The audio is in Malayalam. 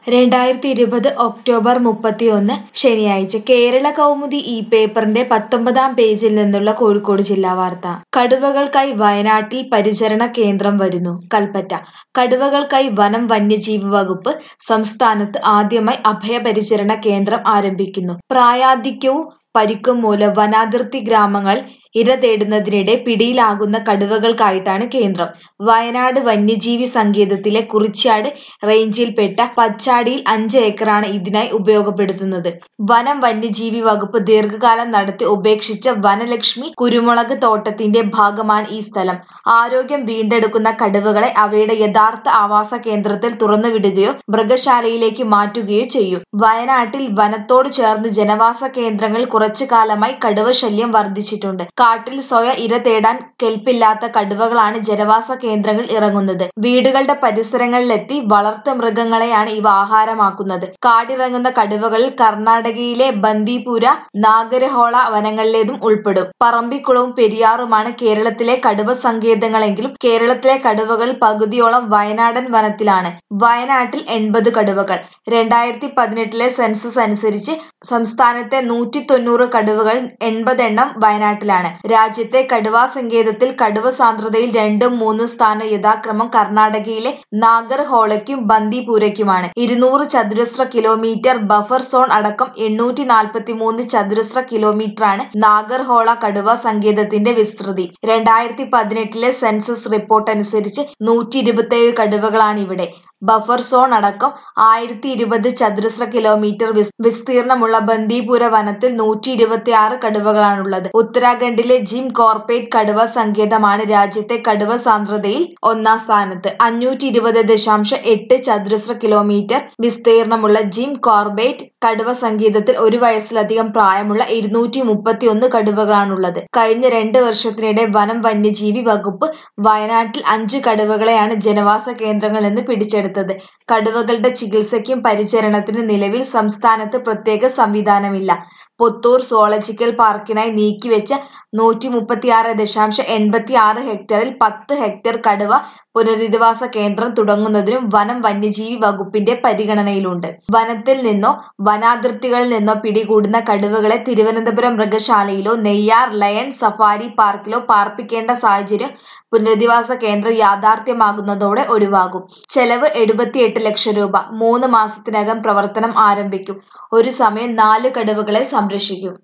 രണ്ടായിരത്തി ഇരുപത് ഒക്ടോബർ മുപ്പത്തിയൊന്ന് ശനിയാഴ്ച കേരള കൗമുദി ഈ പേപ്പറിന്റെ പത്തൊമ്പതാം പേജിൽ നിന്നുള്ള കോഴിക്കോട് ജില്ലാ വാർത്ത കടുവകൾക്കായി വയനാട്ടിൽ പരിചരണ കേന്ദ്രം വരുന്നു കൽപ്പറ്റ കടുവകൾക്കായി വനം വന്യജീവി വകുപ്പ് സംസ്ഥാനത്ത് ആദ്യമായി അഭയപരിചരണ കേന്ദ്രം ആരംഭിക്കുന്നു പ്രായാധിക്യവും പരിക്കും മൂലം വനാതിർത്തി ഗ്രാമങ്ങൾ ഇര തേടുന്നതിനിടെ പിടിയിലാകുന്ന കടുവകൾക്കായിട്ടാണ് കേന്ദ്രം വയനാട് വന്യജീവി സങ്കേതത്തിലെ കുറിച്യാട് റേഞ്ചിൽപ്പെട്ട പച്ചാടിയിൽ അഞ്ച് ഏക്കറാണ് ഇതിനായി ഉപയോഗപ്പെടുത്തുന്നത് വനം വന്യജീവി വകുപ്പ് ദീർഘകാലം നടത്തി ഉപേക്ഷിച്ച വനലക്ഷ്മി കുരുമുളക് തോട്ടത്തിന്റെ ഭാഗമാണ് ഈ സ്ഥലം ആരോഗ്യം വീണ്ടെടുക്കുന്ന കടുവകളെ അവയുടെ യഥാർത്ഥ ആവാസ കേന്ദ്രത്തിൽ തുറന്നുവിടുകയോ മൃഗശാലയിലേക്ക് മാറ്റുകയോ ചെയ്യും വയനാട്ടിൽ വനത്തോട് ചേർന്ന് ജനവാസ കേന്ദ്രങ്ങൾ കുറച്ചു കാലമായി കടുവ ശല്യം വർദ്ധിച്ചിട്ടുണ്ട് കാട്ടിൽ സ്വയ ഇര തേടാൻ കെൽപ്പില്ലാത്ത കടുവകളാണ് ജനവാസ കേന്ദ്രങ്ങളിൽ ഇറങ്ങുന്നത് വീടുകളുടെ പരിസരങ്ങളിലെത്തി വളർത്തു മൃഗങ്ങളെയാണ് ഇവ ആഹാരമാക്കുന്നത് കാടിറങ്ങുന്ന കടുവകളിൽ കർണാടകയിലെ ബന്ദിപുര നാഗരഹോള വനങ്ങളിലേതും ഉൾപ്പെടും പറമ്പിക്കുളവും പെരിയാറുമാണ് കേരളത്തിലെ കടുവ സങ്കേതങ്ങളെങ്കിലും കേരളത്തിലെ കടുവകൾ പകുതിയോളം വയനാടൻ വനത്തിലാണ് വയനാട്ടിൽ എൺപത് കടുവകൾ രണ്ടായിരത്തി പതിനെട്ടിലെ സെൻസസ് അനുസരിച്ച് സംസ്ഥാനത്തെ നൂറ്റി തൊണ്ണൂറ് കടുവകൾ എൺപത് എണ്ണം വയനാട്ടിലാണ് രാജ്യത്തെ കടുവാ സങ്കേതത്തിൽ കടുവ സാന്ദ്രതയിൽ രണ്ടും മൂന്നും സ്ഥാനം യഥാക്രമം കർണാടകയിലെ നാഗർഹോളയ്ക്കും ബന്ദിപൂരയ്ക്കുമാണ് ഇരുന്നൂറ് ചതുരശ്ര കിലോമീറ്റർ ബഫർ സോൺ അടക്കം എണ്ണൂറ്റി നാൽപ്പത്തി മൂന്ന് ചതുരശ്ര കിലോമീറ്ററാണ് നാഗർഹോള കടുവ സങ്കേതത്തിന്റെ വിസ്തൃതി രണ്ടായിരത്തി പതിനെട്ടിലെ സെൻസസ് റിപ്പോർട്ട് അനുസരിച്ച് നൂറ്റി ഇരുപത്തിയേഴ് കടുവകളാണ് ഇവിടെ ബഫർ സോൺ അടക്കം ആയിരത്തി ഇരുപത് ചതുരശ്ര കിലോമീറ്റർ വിസ് വിസ്തീർണമുള്ള ബന്ദിപുര വനത്തിൽ നൂറ്റി ഇരുപത്തി ആറ് കടുവകളാണുള്ളത് ഉത്തരാഖണ്ഡിലെ ജിം കോർപ്പറേറ്റ് കടുവ സങ്കേതമാണ് രാജ്യത്തെ കടുവ സാന്ദ്രതയിൽ ഒന്നാം സ്ഥാനത്ത് അഞ്ഞൂറ്റി ഇരുപത് ദശാംശം എട്ട് ചതുരശ്ര കിലോമീറ്റർ വിസ്തീർണമുള്ള ജിം കോർബേറ്റ് കടുവ സങ്കേതത്തിൽ ഒരു വയസ്സിലധികം പ്രായമുള്ള ഇരുന്നൂറ്റി മുപ്പത്തി ഒന്ന് കടുവകളാണുള്ളത് കഴിഞ്ഞ രണ്ട് വർഷത്തിനിടെ വനം വന്യജീവി വകുപ്പ് വയനാട്ടിൽ അഞ്ച് കടുവകളെയാണ് ജനവാസ കേന്ദ്രങ്ങളിൽ നിന്ന് പിടിച്ചെടുത്തത് എടുത്തത് കടുവകളുടെ ചികിത്സയ്ക്കും പരിചരണത്തിനും നിലവിൽ സംസ്ഥാനത്ത് പ്രത്യേക സംവിധാനമില്ല പുത്തൂർ സോളജിക്കൽ പാർക്കിനായി നീക്കിവെച്ച നൂറ്റി മുപ്പത്തിയാറ് ദശാംശം എൺപത്തി ആറ് ഹെക്ടറിൽ പത്ത് ഹെക്ടർ കടുവ പുനരധിവാസ കേന്ദ്രം തുടങ്ങുന്നതിനും വനം വന്യജീവി വകുപ്പിന്റെ പരിഗണനയിലുണ്ട് വനത്തിൽ നിന്നോ വനാതിർത്തികളിൽ നിന്നോ പിടികൂടുന്ന കടുവകളെ തിരുവനന്തപുരം മൃഗശാലയിലോ നെയ്യാർ ലയൺ സഫാരി പാർക്കിലോ പാർപ്പിക്കേണ്ട സാഹചര്യം പുനരധിവാസ കേന്ദ്രം യാഥാർത്ഥ്യമാകുന്നതോടെ ഒഴിവാകും ചെലവ് എഴുപത്തിയെട്ട് ലക്ഷം രൂപ മൂന്ന് മാസത്തിനകം പ്രവർത്തനം ആരംഭിക്കും ഒരു സമയം നാല് കടുവകളെ സംരക്ഷിക്കും